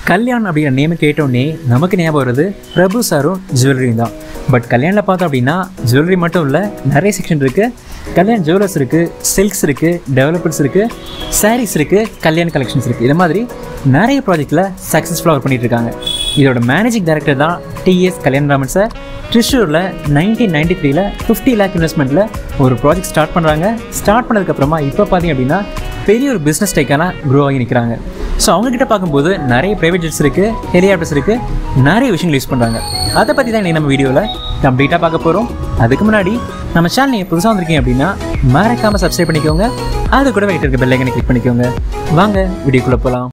கல்யாண் அப்படிங்கிற நேம் கேட்டோடனே நமக்கு ஞாபகம் வருது பிரபு சாரும் ஜுவல்லரியும் தான் பட் கல்யாணில் பார்த்தோம் அப்படின்னா ஜுவல்லரி மட்டும் இல்லை நிறைய செக்ஷன் இருக்குது கல்யாண் ஜுவல்லர்ஸ் இருக்குது சில்க்ஸ் இருக்குது டெவலப்பர்ஸ் இருக்குது சாரீஸ் இருக்குது கல்யாண் கலெக்ஷன்ஸ் இருக்குது இது மாதிரி நிறைய ப்ராஜெக்டில் சக்ஸஸ்ஃபுல்லாக ஒர்க் பண்ணிட்டு இருக்காங்க இதோட மேனேஜிங் டைரக்டர் தான் டிஎஸ் கல்யாணராமன் சார் ட்ரிஷூரில் நைன்டீன் நைன்டி த்ரீல ஃபிஃப்டி லேக் இன்வெஸ்ட்மெண்ட்டில் ஒரு ப்ராஜெக்ட் ஸ்டார்ட் பண்ணுறாங்க ஸ்டார்ட் பண்ணதுக்கப்புறமா இப்போ பார்த்தீங்க அப்படின்னா பெரிய ஒரு பிஸ்னஸ் டைக்கான க்ரோ ஆகி நிற்கிறாங்க ஸோ அவங்கக்கிட்ட பார்க்கும்போது நிறைய ப்ரைவேட் ஜெட்ஸ் இருக்குது ஹெலிகாப்டர்ஸ் இருக்குது நிறைய விஷயங்கள் யூஸ் பண்ணுறாங்க அதை பற்றி தான் இன்னைக்கு நம்ம வீடியோவில் கம்ப்ளீட்டாக பார்க்க போகிறோம் அதுக்கு முன்னாடி நம்ம சேனல் நீங்கள் புதுசாக வந்திருக்கீங்க அப்படின்னா மறக்காமல் சப்ஸ்கிரைப் பண்ணிக்கோங்க அது கூட வெயிட் இருக்க பெல்லைக்கனை கிளிக் பண்ணிக்கோங்க வாங்க வீடியோக்குள்ளே போகலாம்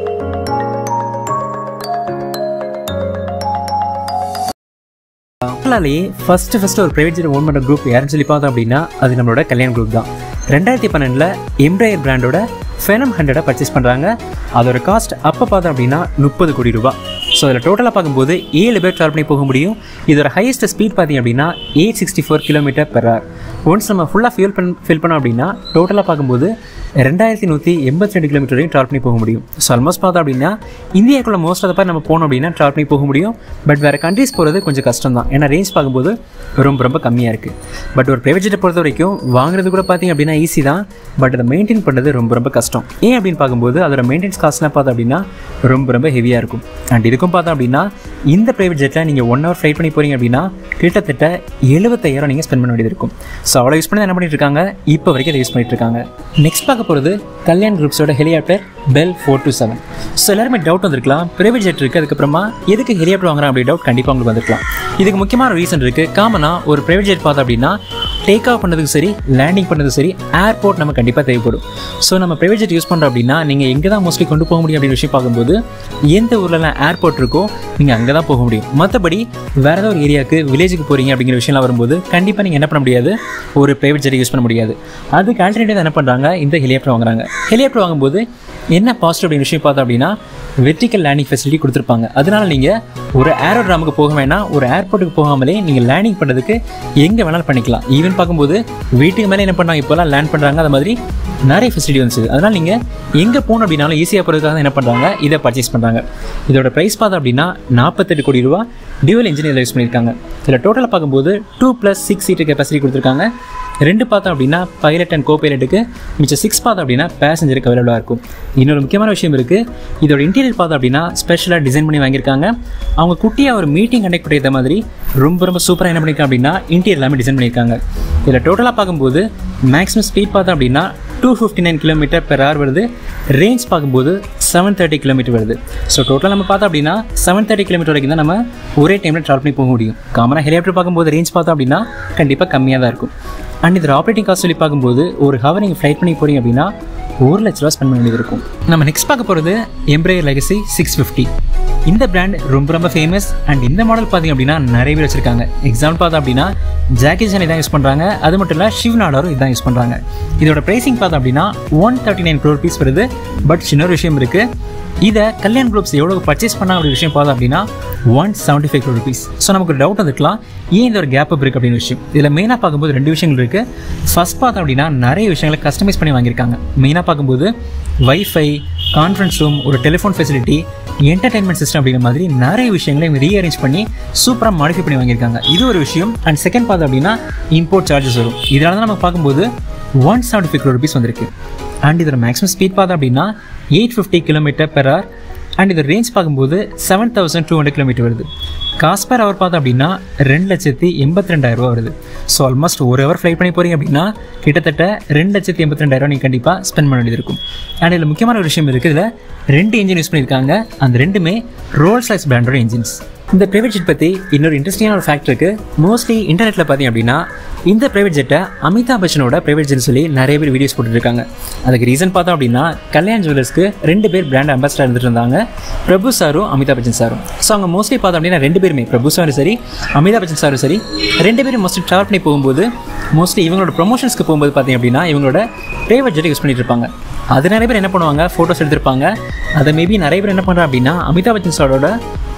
மக்களாலேயே ஃபர்ஸ்ட் ஃபர்ஸ்ட் ஒரு பிரைவேட் ஜெட் ஓன் பண்ணுற குரூப் யாருன்னு சொல்லி பார்த்தோம் அப்படின்னா அது நம்மளோட கல்யாண் குரூப் தான் ரெண்டாயிரத்தி பன்னெண்டில் எம்ப்ராயர் பிராண்டோட ஃபெனம் ஹண்ட்ரடை பர்ச்சேஸ் பண்ணுறாங்க அதோட காஸ்ட் அப்போ பார்த்தோம் அப்படின்னா முப்பது கோடி ரூபாய் ஸோ அதில் டோட்டலாக பார்க்கும்போது ஏழு பேர் ட்ராவல் பண்ணி போக முடியும் இதோட ஹையஸ்ட் ஸ்பீட் பார்த்தீங்க அப்படின்னா eight sixty four kilometre per hour once நம்ம ஃபுல்லாக ஃபியூல் பண்ண ஃபில் பண்ணோம் அப்படின்னா டோட்டலாக பார்க்கும்போது ரெண்டாயிரத்தி நூற்றி எண்பத்தி ரெண்டு கிலோமீட்டர் வரையும் ட்ராவல் பண்ணி போக முடியும் ஸோ ஆல்மோஸ்ட் பார்த்தோம் அப்படின்னா இந்தியாக்குள்ள மோஸ்ட் ஆஃப் நம்ம போனோம் அப்படின்னா ட்ராவல் பண்ணி போக முடியும் பட் வேறு கண்ட்ரீஸ் போகிறது கொஞ்சம் கஷ்டம் தான் ஏன்னா ரேஞ்ச் பார்க்கும்போது ரொம்ப ரொம்ப கம்மியாக இருக்குது பட் ஒரு ப்ரைவேட் ஜெட்டை பொறுத்த வரைக்கும் வாங்குறது கூட பார்த்தீங்க அப்படின்னா ஈஸி தான் பட் அதை மெயின்டைன் பண்ணுறது ரொம்ப ரொம்ப கஷ்டம் ஏன் அப்படின்னு பார்க்கும்போது அதோட மெயின்டெனன்ஸ் காஸ்ட்லாம் பார்த்தோம் அப்படின்னா ரொம்ப ரொம்ப ஹெவியாக இருக்கும் அண்ட் இதுக்கும் பார்த்தோம் அப்படின்னா இந்த ப்ரைவேட் ஜெட்டில் நீங்கள் ஒன் ஹவர் ஃப்ளைட் பண்ணி போகிறீங்க அப்படின்னா கிட்டத்தட்ட எழுபத்தாயிரம் நீங்கள் ஸ்பெண்ட் பண்ண வேண்டியது இருக்கும் ஸோ அவ்வளோ யூஸ் பண்ணி என்ன பண்ணிட்டு இருக்காங்க இப்போ வரைக்கும் அதை யூஸ் பண்ணிட்டு இருக்காங்க நெக்ஸ்ட் பார்க்க போகிறது கல்யாண் குரூப்ஸோட helicopter Bell four two seven so எல்லாருமே டவுட் வந்திருக்கலாம் பிரைவேட் ஜெட் இருக்குது அதுக்கப்புறமா எதுக்கு ஹெலிகாப்டர் வாங்குறாங்க அப்படி டவுட் கண்டிப்பாக உங்களுக்கு வந்திருக்கலாம் இதுக்கு முக்கியமான ரீசன் இருக்குது காமனாக ஒரு பிரைவேட் ஜெட் பார்த்தோம் அப்படின்னா டேக் ஆஃப் பண்ணதுக்கு சரி லேண்டிங் பண்ணதுக்கு சரி ஏர்போர்ட் நம்ம கண்டிப்பாக தேவைப்படும் ஸோ நம்ம ப்ரைவேட் ஜெட் யூஸ் பண்ணுறோம் அப்படின்னா நீங்கள் எங்கே தான் மோஸ்ட்லி கொண்டு போக முடியும் அப்படின்னு விஷயம் பார்க்கும்போது எந்த ஊர்லலாம் ஏர்போர்ட் இருக்கோ நீங்கள் அங்கே தான் போக முடியும் மற்றபடி வேறு ஏதாவது ஒரு ஏரியாவுக்கு வில்லேஜுக்கு போகிறீங்க அப்படிங்கிற விஷயம்லாம் வரும்போது கண்டிப்பாக நீங்கள் என்ன பண்ண முடியாது ஒரு ப்ரைவேட் ஜெட் யூஸ் பண்ண முடியாது அதுக்கு ஆல்டர்னேட்டிவ் என்ன பண்ணுறாங்க இந்த ஹெலிகாப்டர் வாங்குறாங்க ஹெலிகாப்டர் வாங்கும்போது என்ன பாசிட்டிவ் அப்படின்னு விஷயம் பார்த்தோம் அப்படின்னா வெர்டிக்கல் லேண்டிங் ஃபெசிலிட்டி கொடுத்துருப்பாங்க அதனால நீங்கள் ஒரு ஏரோட்ராமுக்கு போக வேணாம் ஒரு ஏர்போர்ட்டுக்கு போகாமலே நீங்கள் லேண்டிங் பண்ணுறதுக்கு எங்கே வேணாலும் பண்ணிக்கலாம் ஈவன் பார்க்கும்போது வீட்டுக்கு மேலே என்ன பண்ணாங்க இப்போலாம் லேண்ட் பண்ணுறாங்க அது மாதிரி நிறைய ஃபெசிலிட்டி வந்துச்சு அதனால் நீங்கள் எங்கே போகணும் அப்படின்னாலும் ஈஸியாக போகிறதுக்காக தான் என்ன பண்ணுறாங்க இதை பர்ச்சேஸ் பண்ணுறாங்க இதோட ப்ரைஸ் பார்த்தோம் அப்படின்னா நாற்பத்தெட்டு கோடி ரூபா டியூவல் இன்ஜின் இதில் யூஸ் பண்ணியிருக்காங்க இதில் டோட்டலாக பார்க்கும்போது two plus six seat capacity கொடுத்துருக்காங்க ரெண்டு பார்த்தோம் அப்படின்னா பைலட் அண்ட் கோ பைலட்டுக்கு மிச்சம் சிக்ஸ் பார்த்தோம் அப்படின்னா பேசஞ்சருக்கு அவைலபிளாக இருக்கும் இன்னொரு முக்கியமான விஷயம் இருக்குது இதோட இன்டீரியர் பார்த்தோம் அப்படின்னா ஸ்பெஷலாக டிசைன் பண்ணி வாங்கியிருக்காங்க அவங்க குட்டியாக ஒரு மீட்டிங் கண்டக்ட் பண்ணுற மாதிரி ரொம்ப ரொம்ப சூப்பராக என்ன பண்ணியிருக்காங்க அப்படின்னா இன்டீரியர் எல்லாமே டிசைன் பண்ணியிருக்காங்க இதில் டோட்டலாக பார்க்கும்போது மேக்ஸிமம் ஸ்பீட் பார்த்தோம் அப்படின்னா two fifty nine kilometre per hour வருது ரேஞ்ச் பார்க்கும்போது செவன் தேர்ட்டி கிலோமீட்டர் வருது ஸோ டோட்டலாக நம்ம பார்த்தோம் அப்படின்னா செவன் தேர்ட்டி கிலோமீட்டர் வரைக்கும் தான் நம்ம ஒரே டைமில் ட்ராவல் பண்ணி போக முடியும் காமனாக ஹெலிகாப்டர் பார்க்கும்போது ரேஞ்ச் பார்த்தோம் அப்படின்னா கண்டிப்பாக கம்மியாக தான் இருக்கும் அண்ட் இதில் ஆப்ரேட்டிங் காஸ்ட் சொல்லி பார்க்கும்போது ஒரு ஹவர் நீங்கள் ஃப்ளைட் பண்ணி போகிறீங்க அப்படின்னா ஒரு லட்ச ரூபா ஸ்பெண்ட் பண்ண வேண்டியது இருக்கும் நம்ம நெக்ஸ்ட் பார்க்க போகிறது எம்ப்ராயர் லெகசி சிக்ஸ் ஃபிஃப்டி இந்த பிராண்ட் ரொம்ப ரொம்ப ஃபேமஸ் அண்ட் இந்த மாடல் பார்த்தீங்க அப்படின்னா நிறைய பேர் வச்சிருக்காங்க எக்ஸாம்பிள் பார்த்தோம் அப்படின்னா ஜாக்கி சான் இதான் யூஸ் பண்ணுறாங்க அது மட்டும் இல்லை ஷிவ் நாடாரும் இதான் யூஸ் பண்ணுறாங்க இதோட ப்ரைசிங் பார்த்தோம் அப்படின்னா one thirty nine crore rupees வருது பட் இன்னொரு விஷயம் இருக்குது இதை கல்யாண் குரூப்ஸ் எவ்வளோ பர்ச்சேஸ் பண்ணாங்க அப்படி விஷயம் பார்த்தோம் அப்படின்னா one seventy five crore rupees so நமக்கு ஒரு டவுட் வந்துருக்கலாம் ஏன் இந்த ஒரு கேப் அப் இருக்குது அப்படின்னு விஷயம் இதில் மெயினாக பார்க்கும்போது ரெண்டு விஷயங்கள் இருக்குது ஃபர்ஸ்ட் பார்த்தோம் அப்படின்னா நிறைய விஷயங்களை கஸ்டமைஸ் பண்ணி வாங்கியிருக்காங்க மெயினாக பார்க்கும்போது வைஃபை கான்ஃபரன்ஸ் ரூம் ஒரு டெலிஃபோன் ஃபெசிலிட்டி என்டர்டைன்மெண்ட் சிஸ்டம் அப்படிங்கிற மாதிரி நிறைய விஷயங்களை இவங்க ரீஅரேஞ்ச் பண்ணி சூப்பராக மாடிஃபை பண்ணி வாங்கியிருக்காங்க இது ஒரு விஷயம் அண்ட் செகண்ட் பார்த்தோம் அப்படின்னா இம்போர்ட் சார்ஜஸ் வரும் இதனால தான் நம்ம பார்க்கும்போது ஒன் செவன்ட்டி ஃபைவ் ருபீஸ் வந்திருக்கு அண்ட் இதோட மேக்ஸிமம் ஸ்பீட் பார்த்தோம் அப்படின்னா eight fifty kilometre per hour and இதோட ரேஞ்ச் பார்க்கும்போது seven thousand two hundred kilometre வருது காஸ்ட் per ஹவர் பார்த்தோம் அப்படின்னா ரெண்டு லட்சத்தி எண்பத்தி ரெண்டாயிரம் ரூபா வருது ஸோ ஆல்மோஸ்ட் ஒரு ஹவர் ஃப்ளைட் பண்ணி போகிறீங்க அப்படின்னா கிட்டத்தட்ட ரெண்டு லட்சத்தி எண்பத்தி ரெண்டாயிரம் நீங்கள் கண்டிப்பாக ஸ்பெண்ட் பண்ண வேண்டியது இருக்கும் அண்ட் இதில் முக்கியமான ஒரு விஷயம் இருக்குது இதில் ரெண்டு இன்ஜின் யூஸ் பண்ணியிருக்காங்க அந்த ரெண்டுமே ரோல்ஸ் லைஸ் பிராண்டோட இன்ஜின்ஸ் இந்த ப்ரைவேட் ஜெட் பற்றி இன்னொரு இன்ட்ரெஸ்டிங்கான ஒரு ஃபேக்ட் இருக்குது மோஸ்ட்லி இன்டர்நெட்டில் பார்த்தீங்க அப்படின்னா இந்த ப்ரைவேட் ஜெட்டை அமிதாப் பச்சனோட ப்ரைவேட் ஜெட் சொல்லி நிறைய பேர் வீடியோஸ் போட்டுருக்காங்க அதுக்கு ரீசன் பார்த்தோம் அப்படின்னா கல்யாண் ஜுவல்லர்ஸ்க்கு ரெண்டு பேர் பிராண்ட் அம்பாசிடர் இருந்துட்டு இருந்தாங்க பிரபு சாரும் அமிதாப் பச்சன் சாரும் ஸோ அவங்க மோஸ்ட்லி பார்த்தோம் அப்படின்னா ரெண்டு பேருமே பிரபு சாரும் சரி அமிதாப் பச்சன் சாரும் சரி ரெண்டு பேரும் மோஸ்ட்லி ட்ராவல் பண்ணி போகும்போது மோஸ்ட்லி இவங்களோட ப்ரொமோஷன்ஸ்க்கு போகும்போது பார்த்தீங்க அப்படின்னா இவங்களோட ப்ரைவேட் ஜெட் யூஸ் பண்ணிட்டு இருப்பாங்க அது நிறைய பேர் என்ன பண்ணுவாங்க ஃபோட்டோஸ் எடுத்திருப்பாங்க அதை மேபி நிறைய பேர் என்ன பண்ணுறாங்க அப்படின்னா அமிதாப் பச்சன் சாரோட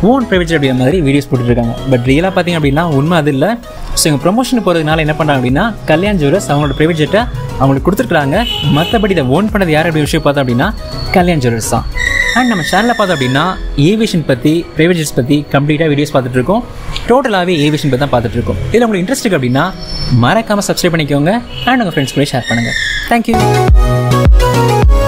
ஓன் ப்ரைவேட் ஜெட் அப்படிங்கிற மாதிரி வீடியோஸ் போட்டுருக்காங்க பட் ரியலாக பார்த்தீங்க அப்படின்னா உண்மை அது இல்லை ஸோ இவங்க ப்ரொமோஷன் போகிறதுனால என்ன பண்ணுறாங்க அப்படின்னா கல்யாண் ஜுவல்லர்ஸ் அவங்களோட ப்ரைவேட் ஜெட்டை அவங்களுக்கு கொடுத்துருக்காங்க மற்றபடி இதை ஓன் பண்ணது யார் அப்படி விஷயம் பார்த்தோம் அப்படின்னா கல்யாண் ஜுவல்லர்ஸ் தான் அண்ட் நம்ம சேனலில் பார்த்தோம் அப்படின்னா ஏவியேஷன் பற்றி ப்ரைவேட் ஜெட்ஸ் பற்றி கம்ப்ளீட்டாக வீடியோஸ் பார்த்துட்டு இருக்கோம் டோட்டலாகவே ஏவியேஷன் பற்றி தான் பார்த்துட்டு இருக்கோம் இதில் உங்களுக்கு இன்ட்ரெஸ்ட் இருக்கு அப்படின்னா மறக்காமல் சப்ஸ்கிரைப் பண்ணிக்கோங்க அண்ட் உங்கள் ஃப்ரெண்ட்ஸ் கூட ஷேர் பண்ணுங்கள் தேங்க்யூ